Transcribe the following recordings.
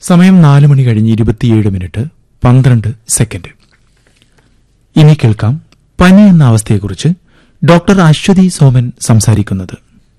സമയം നാല് മണി കഴിഞ്ഞ് ഇരുപത്തിയേഴ് മിനിറ്റ് പന്ത്രണ്ട് സെക്കൻഡ് ഇനി കേൾക്കാം പനി എന്ന അവസ്ഥയെക്കുറിച്ച് ഡോക്ടർ അശ്വതി സോമൻ സംസാരിക്കുന്നത്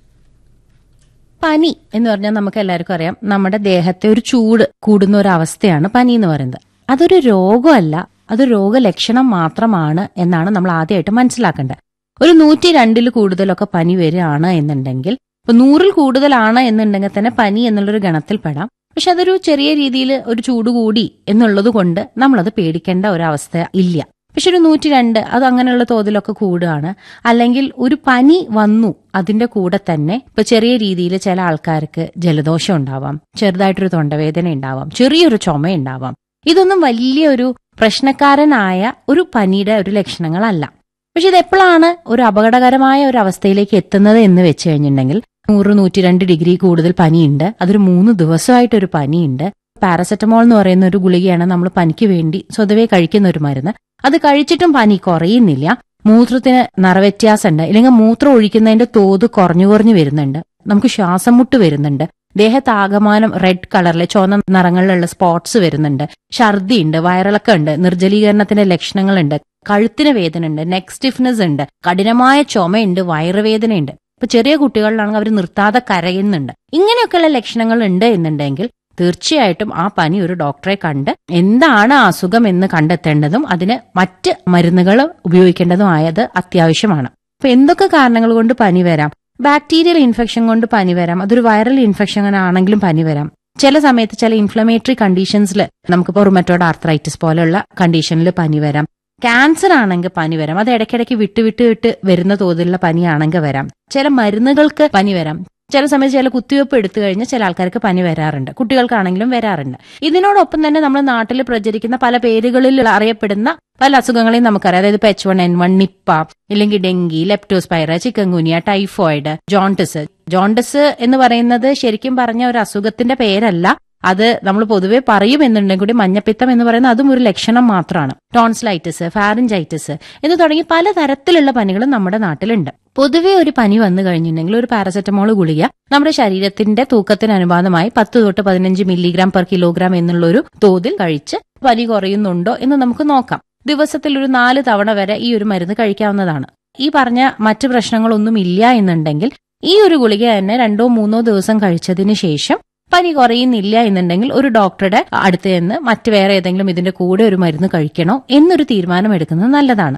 പനി എന്ന് പറഞ്ഞാൽ നമുക്ക് എല്ലാവർക്കും അറിയാം നമ്മുടെ ദേഹത്തെ ഒരു ചൂട് കൂടുന്ന ഒരു അവസ്ഥയാണ് പനി എന്ന് പറയുന്നത് അതൊരു രോഗമല്ല അത് രോഗലക്ഷണം മാത്രമാണ് എന്നാണ് നമ്മൾ ആദ്യമായിട്ട് മനസ്സിലാക്കേണ്ടത് ഒരു നൂറ്റി രണ്ടിൽ കൂടുതലൊക്കെ പനി വരികയാണ് എന്നുണ്ടെങ്കിൽ ഇപ്പൊ നൂറിൽ കൂടുതലാണ് എന്നുണ്ടെങ്കിൽ തന്നെ പനി എന്നുള്ളൊരു ഗണത്തിൽ പെടാം പക്ഷെ അതൊരു ചെറിയ രീതിയിൽ ഒരു ചൂട് കൂടി എന്നുള്ളത് കൊണ്ട് നമ്മളത് പേടിക്കേണ്ട ഒരവസ്ഥ ഇല്ല പക്ഷെ ഒരു നൂറ്റി രണ്ട് അത് അങ്ങനെയുള്ള തോതിലൊക്കെ കൂടുകയാണ് അല്ലെങ്കിൽ ഒരു പനി വന്നു അതിന്റെ കൂടെ തന്നെ ഇപ്പൊ ചെറിയ രീതിയിൽ ചില ആൾക്കാർക്ക് ജലദോഷം ഉണ്ടാവാം ചെറുതായിട്ടൊരു തൊണ്ടവേദന ഉണ്ടാവാം ചെറിയൊരു ചുമ ഉണ്ടാവാം ഇതൊന്നും വലിയൊരു പ്രശ്നക്കാരനായ ഒരു പനിയുടെ ഒരു ലക്ഷണങ്ങളല്ല പക്ഷെ ഇത് എപ്പോഴാണ് ഒരു അപകടകരമായ ഒരു അവസ്ഥയിലേക്ക് എത്തുന്നത് എന്ന് വെച്ച് കഴിഞ്ഞിട്ടുണ്ടെങ്കിൽ നൂറ് നൂറ്റി രണ്ട് ഡിഗ്രി കൂടുതൽ പനിയുണ്ട് അതൊരു മൂന്ന് ദിവസമായിട്ട് ഒരു പനിയുണ്ട് പാരസെറ്റമോൾ എന്ന് പറയുന്ന ഒരു ഗുളികയാണ് നമ്മൾ പനിക്ക് വേണ്ടി സ്വതവേ കഴിക്കുന്ന ഒരു മരുന്ന് അത് കഴിച്ചിട്ടും പനി കുറയുന്നില്ല മൂത്രത്തിന് നിറവ്യത്യാസമുണ്ട് ഇല്ലെങ്കിൽ മൂത്രം ഒഴിക്കുന്നതിന്റെ തോത് കുറഞ്ഞു കുറഞ്ഞു വരുന്നുണ്ട് നമുക്ക് ശ്വാസം മുട്ട് വരുന്നുണ്ട് ദേഹത്താകമാനം റെഡ് കളറിലെ ചുവന്ന നിറങ്ങളിലുള്ള സ്പോട്സ് വരുന്നുണ്ട് ഛർദിയുണ്ട് വയറിളക്കമുണ്ട് നിർജ്ജലീകരണത്തിന്റെ ലക്ഷണങ്ങളുണ്ട് കഴുത്തിന് വേദന ഉണ്ട് നെക്ക് സ്റ്റിഫ്നെസ് ഉണ്ട് കഠിനമായ ചുമയുണ്ട് വയറുവേദനയുണ്ട് ഇപ്പൊ ചെറിയ കുട്ടികളിലാണെങ്കിൽ അവർ നിർത്താതെ കരയുന്നുണ്ട് ഇങ്ങനെയൊക്കെയുള്ള ലക്ഷണങ്ങൾ ഉണ്ട് എന്നുണ്ടെങ്കിൽ തീർച്ചയായിട്ടും ആ പനി ഒരു ഡോക്ടറെ കണ്ട് എന്താണ് ആ അസുഖം എന്ന് കണ്ടെത്തേണ്ടതും അതിന് മറ്റ് മരുന്നുകൾ ഉപയോഗിക്കേണ്ടതുമായത് അത്യാവശ്യമാണ് അപ്പൊ എന്തൊക്കെ കാരണങ്ങൾ കൊണ്ട് പനി വരാം ബാക്ടീരിയൽ ഇൻഫെക്ഷൻ കൊണ്ട് പനി വരാം അതൊരു വൈറൽ ഇൻഫെക്ഷൻ ആണെങ്കിലും പനി വരാം ചില സമയത്ത് ചില ഇൻഫ്ലമേറ്ററി കണ്ടീഷൻസിൽ നമുക്കിപ്പോൾ റുമറ്റോഡ് ആർത്രൈറ്റിസ് പോലെയുള്ള കണ്ടീഷനിൽ പനി വരാം ക്യാൻസർ ആണെങ്കിൽ പനി വരാം അത് ഇടയ്ക്കിടയ്ക്ക് വിട്ട് വിട്ട് വിട്ട് വരുന്ന തോതിലുള്ള പനിയാണെങ്കിൽ വരാം ചില മരുന്നുകൾക്ക് പനി വരാം ചില സമയത്ത് ചില കുത്തിവയ്പ്പ് എടുത്തു കഴിഞ്ഞാൽ ചില ആൾക്കാർക്ക് പനി വരാറുണ്ട് കുട്ടികൾക്കാണെങ്കിലും വരാറുണ്ട് ഇതിനോടൊപ്പം തന്നെ നമ്മുടെ നാട്ടിൽ പ്രചരിക്കുന്ന പല പേരുകളിൽ അറിയപ്പെടുന്ന പല അസുഖങ്ങളെയും നമുക്കറിയാം അതായത് ഇപ്പൊ H one N one Nipah ഇല്ലെങ്കിൽ dengue leptospira chikungunya typhoid jaundice jaundice എന്ന് പറയുന്നത് ശരിക്കും പറഞ്ഞ ഒരു അസുഖത്തിന്റെ പേരല്ല അത് നമ്മൾ പൊതുവെ പറയും എന്നുണ്ടെങ്കിൽ കൂടി മഞ്ഞപ്പിത്തം എന്ന് പറയുന്നത് അതും ഒരു ലക്ഷണം മാത്രമാണ് ടോൺസ്ലൈറ്റിസ് ഫാരഞ്ചൈറ്റിസ് എന്ന് തുടങ്ങി പല തരത്തിലുള്ള പനികളും നമ്മുടെ നാട്ടിലുണ്ട് പൊതുവെ ഒരു പനി വന്നു കഴിഞ്ഞിട്ടുണ്ടെങ്കിൽ ഒരു പാരസെറ്റമോൾ ഗുളിക നമ്മുടെ ശരീരത്തിന്റെ തൂക്കത്തിന് അനുപാതമായി പത്ത് തൊട്ട് പതിനഞ്ച് മില്ലിഗ്രാം പെർ കിലോഗ്രാം എന്നുള്ള ഒരു തോതിൽ കഴിച്ച് പനി കുറയുന്നുണ്ടോ എന്ന് നമുക്ക് നോക്കാം ദിവസത്തിൽ ഒരു നാല് തവണ വരെ ഈ ഒരു മരുന്ന് കഴിക്കാവുന്നതാണ് ഈ പറഞ്ഞ മറ്റു പ്രശ്നങ്ങളൊന്നും ഇല്ല എന്നുണ്ടെങ്കിൽ ഈ ഒരു ഗുളിക തന്നെ രണ്ടോ മൂന്നോ ദിവസം കഴിച്ചതിന് ശേഷം പനി കുറയുന്നില്ല എന്നുണ്ടെങ്കിൽ ഒരു ഡോക്ടറുടെ അടുത്ത് നിന്ന് മറ്റു വേറെ ഏതെങ്കിലും ഇതിന്റെ കൂടെ ഒരു മരുന്ന് കഴിക്കണോ എന്നൊരു തീരുമാനം എടുക്കുന്നത് നല്ലതാണ്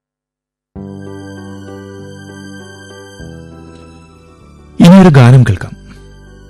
ഇനി ഒരു ഗാനം കേൾക്കാം